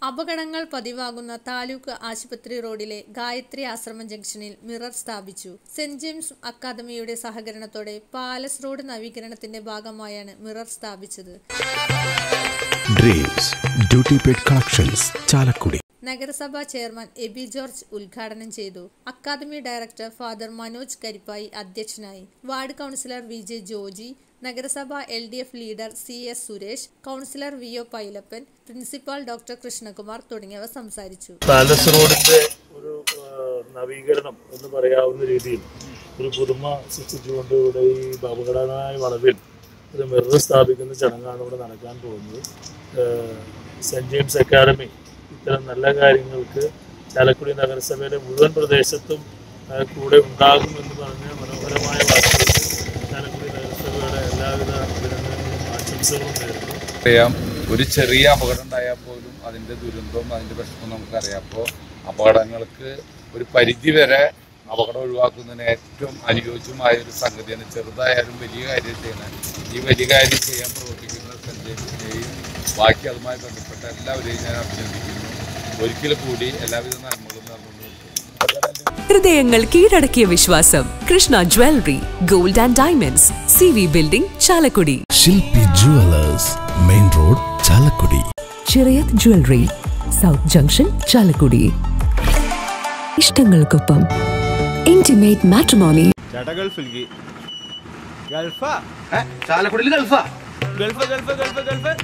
അപകടങ്ങൾ പതിവാകുന്ന താലൂക്ക് ആശുപത്രി റോഡിലെ ഗായത്രി ആശ്രമം ജംഗ്ഷനിൽ മിറർ സ്ഥാപിച്ചു സെന്റ് ജെയിംസ് അക്കാദമിയുടെ സഹകരണത്തോടെ പാലസ് റോഡ് നവീകരണത്തിന്റെ ഭാഗമായാണ് മിറർ സ്ഥാപിച്ചത് dreams duty paid collections Chalakudy നഗരസഭാ ചെയർമാൻ എബി ജോർജ് ഉദ്ഘാടനം ചെയ്തു academy director father Manoj Karippayi അധ്യക്ഷനായി ward councillor V J Joji നഗരസഭ L D F leader C S Suresh councillor V O Pailappan principal doctor Krishnakumar തുടങ്ങിയവർ സംസാരിച്ചു പാലസ് റോഡിന്റെ ഒരു ആ, നവീകരണം എന്ന് പറയാവുന്ന രീതിയിൽ ഒരു പുതുമ സൃഷ്ടിച്ചുകൊണ്ട് ഇവിടെ ഈ അപകടമായ വളവിൽ ഒരു മിറർ സ്ഥാപിക്കുന്ന ചടങ്ങാണ് ഇവിടെ നടക്കാൻ പോകുന്നത് ആ, സെന്റ് ജെയിംസ് അക്കാദമി ഇത്തരം നല്ല കാര്യങ്ങൾക്ക് ചാലക്കുടി നഗരസഭയുടെ മുഴുവൻ പ്രദേശത്തും ആ, കൂടെ ഉണ്ടാകുമെന്ന് പറഞ്ഞ മനോഹരമായ വാക്കുകൾക്ക് ചാലക്കുടി നഗരസഭയുടെ എല്ലാവിധ അഭിനന്ദനങ്ങളും ആശംസകളും നേരുന്നു അറിയാം ഒരു ചെറിയ അപകടം ഉണ്ടായാൽ പോലും അതിൻ്റെ ദുരന്തവും അതിൻ്റെ വിഷമവും നമുക്കറിയാം അപ്പോൾ അപകടങ്ങൾക്ക് ഒരു പരിധി വരെ അപകടം ഒഴിവാക്കുന്നതിന് ഏറ്റവും അനുയോജ്യമായ ഒരു സംഗതിയാണ് ചെറുതായാലും വലിയ കാര്യം ചെയ്യണം ഈ വലിയ കാര്യം ചെയ്യാൻ പ്രവർത്തിക്കുന്ന സഞ്ജയത്തിനെയും ബാക്കി അതുമായി ബന്ധപ്പെട്ട എല്ലാവരെയും ഞാൻ അഭിനന്ദിക്കുന്നു ഒരിക്കൽ കൂടി എല്ലാവിധ നന്മകളും നടന്നു ഹൃദയങ്ങൾ കീഴടക്കിയ വിശ്വാസം Krishna jewellery gold and diamonds C V building Chalakudy Shilpi jewellers main road Chalakudy Chirayath jewellery south junction Chalakudy ഇഷ്ടങ്ങൾക്കൊപ്പം ഇന്റിമേറ്റ് മാട്രിമോണി ചേട്ടാ ഗൾഫിലേക്ക് ഗൾഫാ ചാലക്കുടിയിൽ ഗൾഫാ Gulf Gulf Gulf Gulf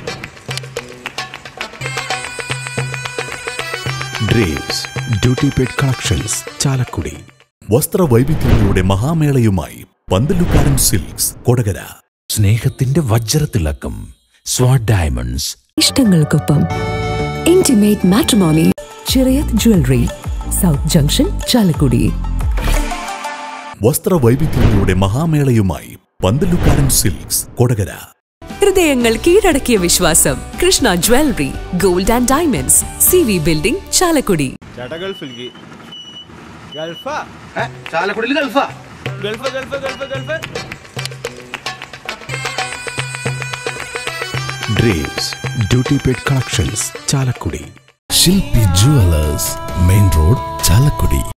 dreams duty paid collections Chalakudy വസ്ത്രവൈവിധ്യങ്ങളുടെ മഹാമേളയുമായി പന്തലുക്കാരൻ സിൽക്സ് കൊടകര സ്നേഹത്തിന്റെ വജ്രത്തിളക്കം സ്വാഡ് ഡയമണ്ട്സ് ഇഷ്ടങ്ങൾക്കൊപ്പം intimate matrimony Chirayath jewellery south junction Chalakudy വസ്ത്രവൈവിധ്യങ്ങളുടെ മഹാമേളയുമായി പന്തലുക്കാരൻ സിൽക്സ് കൊടകര ഹൃദയങ്ങൾ കീഴടക്കിയ വിശ്വാസം Krishna jewellery gold and diamonds C V building Chalakudy ചേട്ടാ ഗൾഫിലേക്ക് ഗൾഫാ ചാലക്കുടിയിൽ ഗൾഫാ Gulf Gulf Gulf Gulf dreams duty paid collections Chalakudy Shilpi jewellers main road Chalakudy